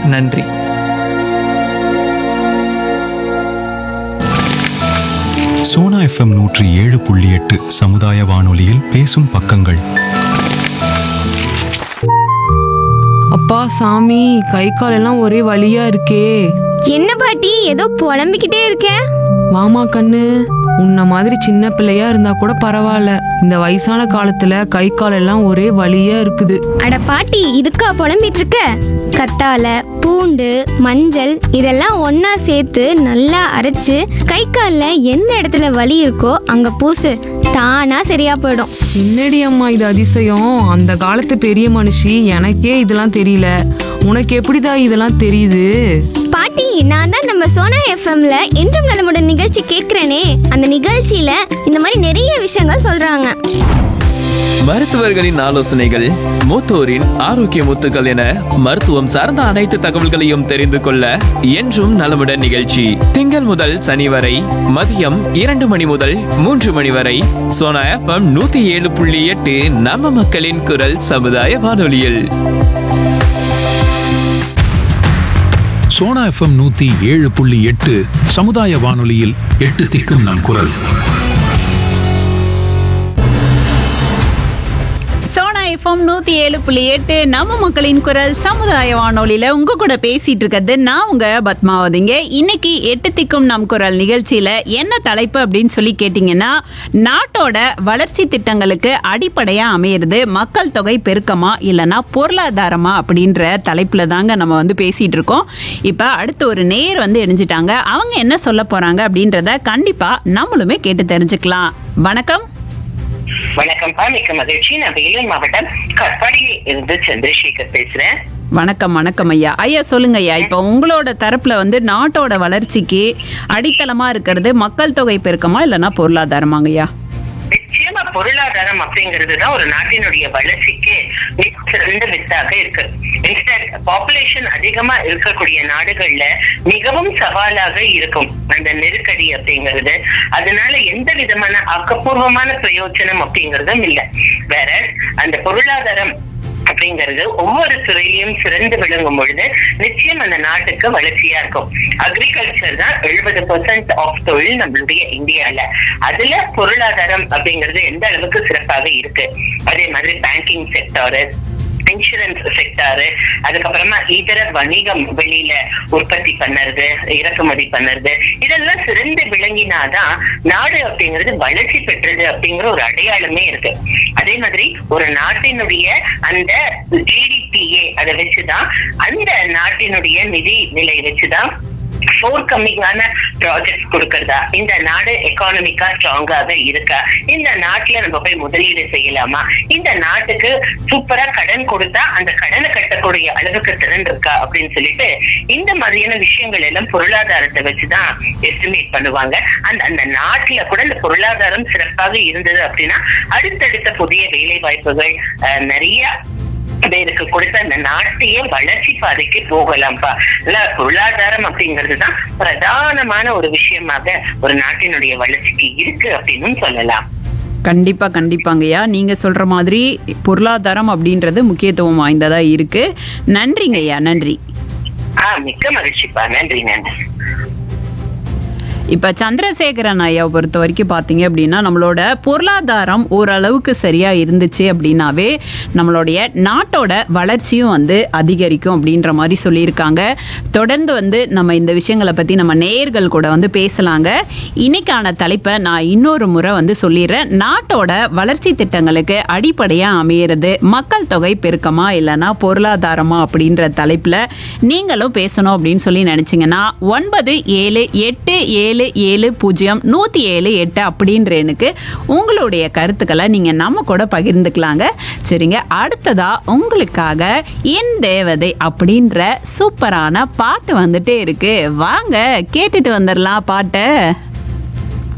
நன்றி சோனா எஃப்எம் நூற்றி ஏழு புள்ளி எட்டு சமுதாய வானொலியில் பேசும் பக்கங்கள் அப்பா சாமி கை கால் எல்லாம் ஒரே வலியா இருக்கே என்ன பாட்டி ஏதோ புலம்பிக்கிட்டே இருக்க வாமா கண்ணு உன்ன மாதிரி சின்ன பிள்ளையா இருந்தா கூட பரவாயில்ல இந்த வயசான காலத்துல கை கால் எல்லாம் ஒரே வலியா இருக்குது அட பாட்டி இதுக்கா புலம்பிட்டு இருக்க கத்தால பூண்டு மஞ்சள் இதெல்லாம் ஒண்ணா சேர்த்து நல்லா அரைச்சு கை காலில் எந்த இடத்துல வலி இருக்கோ அங்க பூசு தானா சரியா போயிடும் என்னடி அம்மா இது அதிசயம் அந்த காலத்து பெரிய மனுஷி எனக்கே இதெல்லாம் தெரியல உனக்கு எப்படிதா இதெல்லாம் தெரியுது பாட்டி நான் தான் நம்ம சோனா எஃப்எம்ல என்றும் நலமுடன் நிகழ்ச்சி கேட்கிறேனே அந்த நிகழ்ச்சியில இந்த மாதிரி நிறைய விஷயங்கள் சொல்றாங்க மருத்துவர்களின் ஆலோசனைகள் மூத்தோரின் ஆரோக்கிய முத்துக்கள் என மருத்துவம் சார்ந்த அனைத்து தகவல்களையும் தெரிந்து கொள்ள என்றும் நலமுடன் நிகழ்ச்சி திங்கள் முதல் சனி வரை மதியம் இரண்டு மணி முதல் மூன்று மணி வரை சோனா எஃப்எம் நூத்தி ஏழு புள்ளி எட்டு நம்ம மக்களின் குரல் சமுதாய வானொலியில் சோனா எஃப்எம் நூத்தி ஏழு புள்ளி எட்டு சமுதாய வானொலியில் எட்டு திக்கும் நம் குரல் சோனா எஃப்எம் நூத்தி ஏழு புள்ளி எட்டு நம்ம மக்களின் குரல் சமுதாய வானொலியில உங்க கூட பேசிட்டு இருக்கிறது நான் உங்க பத்மாவதிங்க இன்னைக்கு எட்டு திக்கும் நம் குரல் நிகழ்ச்சியில என்ன தலைப்பு அப்படின்னு சொல்லி கேட்டீங்கன்னா நாட்டோட வளர்ச்சி திட்டங்களுக்கு அடிப்படையா அமையிறது மக்கள் தொகை பெருக்கமா இல்லைன்னா பொருளாதாரமா அப்படின்ற தலைப்புல தாங்க நம்ம வந்து பேசிட்டு இருக்கோம் இப்ப அடுத்து ஒரு நேர் வந்து இணைஞ்சிட்டாங்க அவங்க என்ன சொல்ல போறாங்க அப்படின்றத கண்டிப்பா நம்மளுமே கேட்டு தெரிஞ்சுக்கலாம் வணக்கம் வணக்கம்ப்பா மிக்க மகிழ்ச்சி நான் வேலூர் மாவட்டம் கட்பாடியில் இருந்து சந்திரசேகர் பேசுறேன் வணக்கம் வணக்கம் ஐயா ஐயா சொல்லுங்க ஐயா இப்போ உங்களோட தரப்புல வந்து நாட்டோட வளர்ச்சிக்கு அடித்தளமா இருக்கிறது மக்கள் தொகை பெருக்கமா இல்லைன்னா பொருளாதாரமாங்க ஐயா நிச்சயமா பொருளாதாரம் அப்படிங்கிறது தான் ஒரு நாட்டினுடைய வளர்ச்சிக்கு மிக சிறந்த வித்தாக இருக்கு இன்ஸ்டன்ட் பாப்புலேஷன் அதிகமா இருக்கக்கூடிய நாடுகள்ல மிகவும் சவாலாக இருக்கும் அந்த நெருக்கடி அப்படிங்கிறது அதனால எந்த விதமான ஆக்கப்பூர்வமான பிரயோஜனம் அப்படிங்கறதும் இல்ல வேற அந்த பொருளாதாரம் அப்படிங்கிறது ஒவ்வொரு துறையிலும் சிறந்து விளங்கும் பொழுது நிச்சயம் அந்த நாட்டுக்கு வளர்ச்சியா இருக்கும் அக்ரிகல்ச்சர் தான் எழுபது பெர்சென்ட் ஆஃப் தொழில் நம்மளுடைய இந்தியால அதுல பொருளாதாரம் அப்படிங்கிறது எந்த அளவுக்கு சிறப்பாக இருக்கு அதே மாதிரி பேங்கிங் செக்டாரு இன்சூரன்ஸ் செக்டாரு அதுக்கப்புறமா இதர வணிகம் வெளியில உற்பத்தி பண்ணுறது இறக்குமதி பண்ணுறது இதெல்லாம் சிறந்து விளங்கினாதான் நாடு அப்படிங்கிறது வளர்ச்சி பெற்றது அப்படிங்கிற ஒரு அடையாளமே இருக்கு அதே மாதிரி ஒரு நாட்டினுடைய அந்த ஜிடிபிஏ அதை வச்சுதான் அந்த நாட்டினுடைய நிதி நிலை வச்சுதான் ஃபோர் கம்மிங்கான ப்ராஜெக்ட் கொடுக்கறதா இந்த நாடு எக்கானமிக்கா ஸ்ட்ராங்காக இருக்கா இந்த நாட்டுல நம்ம போய் முதலீடு செய்யலாமா இந்த நாட்டுக்கு சூப்பரா கடன் கொடுத்தா அந்த கடனை கட்டக்கூடிய அளவுக்கு திறன் இருக்கா அப்படின்னு சொல்லிட்டு இந்த மாதிரியான விஷயங்கள் எல்லாம் பொருளாதாரத்தை வச்சுதான் எஸ்டிமேட் பண்ணுவாங்க அந்த அந்த நாட்டுல கூட இந்த பொருளாதாரம் சிறப்பாக இருந்தது அப்படின்னா அடுத்தடுத்த புதிய வேலை வாய்ப்புகள் அஹ், நிறைய பேருக்கு கொடுத்த அந்த நாட்டையே வளர்ச்சி பாதைக்கு போகலாம்ப்பா இல்ல பொருளாதாரம் அப்படிங்கிறது தான் பிரதானமான ஒரு விஷயமாக ஒரு நாட்டினுடைய வளர்ச்சிக்கு இருக்கு அப்படின்னு சொல்லலாம் கண்டிப்பா கண்டிப்பாங்கய்யா நீங்க சொல்ற மாதிரி பொருளாதாரம் அப்படின்றது முக்கியத்துவம் வாய்ந்ததா இருக்கு நன்றிங்க ஐயா நன்றி ஆஹ் மிக்க மகிழ்ச்சிப்பா நன்றி நன்றி இப்ப சந்திரசேகரன் ஐயாவை பொறுத்த வரைக்கும் பாத்தீங்க அப்படின்னா நம்மளோட பொருளாதாரம் ஓரளவுக்கு சரியா இருந்துச்சு அப்படின்னாவே நம்மளுடைய நாட்டோட வளர்ச்சியும் வந்து அதிகரிக்கும் அப்படின்ற மாதிரி சொல்லியிருக்காங்க தொடர்ந்து வந்து நம்ம இந்த விஷயங்களை பத்தி நம்ம நேயர்கள் கூட வந்து பேசலாங்க இன்னைக்கான தலைப்பை நான் இன்னொரு முறை வந்து சொல்லிடுறேன் நாட்டோட வளர்ச்சி திட்டங்களுக்கு அடிப்படையா அமையிறது மக்கள் தொகை பெருக்கமா இல்லைன்னா பொருளாதாரமா அப்படின்ற தலைப்புல நீங்களும் பேசணும் அப்படின்னு சொல்லி நினைச்சீங்கன்னா ஒன்பது ஏழு எட்டு ஏழு ஏழு பூஜ்ஜியம் நூத்தி ஏழு எட்டு அப்படின்ற எனக்கு உங்களுடைய கருத்துக்களை நீங்க நம்ம கூட பகிர்ந்துக்கலாங்க சரிங்க அடுத்ததா உங்களுக்காக என் தேவதை அப்படின்ற சூப்பரான பாட்டு வந்துட்டே இருக்கு வாங்க கேட்டுட்டு வந்துடலாம் பாட்டை